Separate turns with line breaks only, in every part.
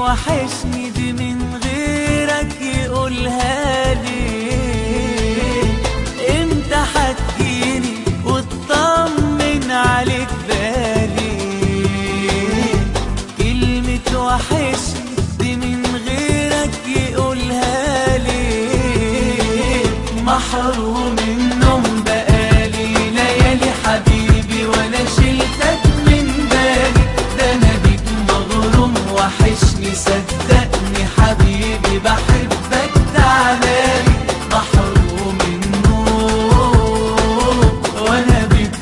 وحشني دي من غيرك يقولها لي امتى هتجيني وتطمن عليك بالي كلمة وحشني دي من غيرك يقولها لي محروم النوم بقالي ليالي حبيبي وانا شلتك من بالي ده انا بيك مغروم وحشني صدقني حبيبي بحبك تعالالي محروم النوم وانا بيك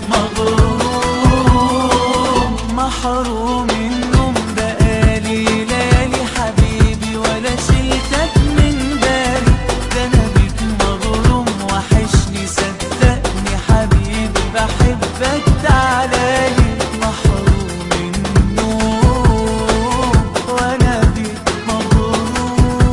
مغروم محروم النوم بقالي ليالي حبيبي ولا شلتك من بالي ده انا بيك مغروم وحشني صدقني حبيبي بحبك تعالالي محروم النوم وانا بيك مغروم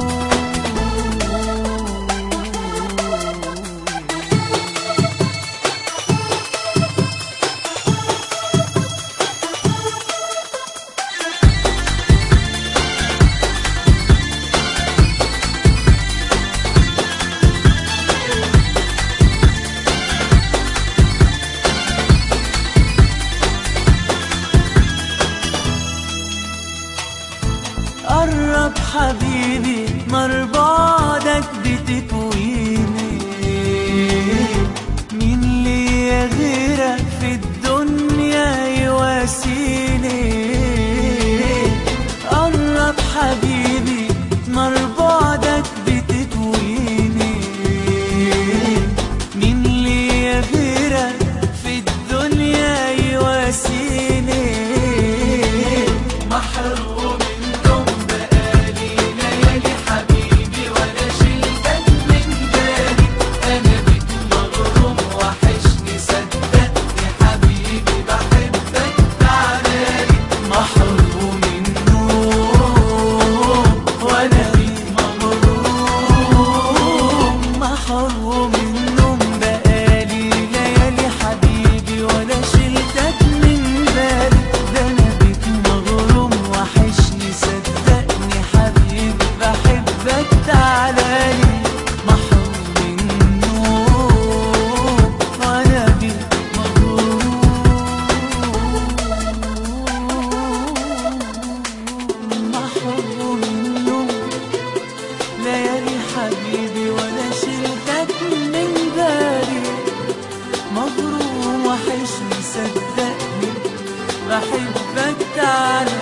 قرب حبيبي نار بعدك بتكويني مين ليا غيرك في الدنيا يواسيني قرب حبيبي نار بعدك بتكويني مين ليا غيرك في الدنيا يواسيني محروم النوم بقالي ليالي حبيبي وانا شلتك من بالي انا بيك مغروم وحشني صدقني حبيبي بحبك تعالالي محروم النوم وانا بيك مغروم محروم النوم بقالي ليالي حبيبي وانا شلتك من بالي ده انا بيك مغروم وحشني صدقني حبيبي بحبك تعالالي محروم النوم وانا بيك مغروم محروم النوم ليالي حبيبي وانا شلتك من بالي مغروم وحشني صدقني بحبك تعالى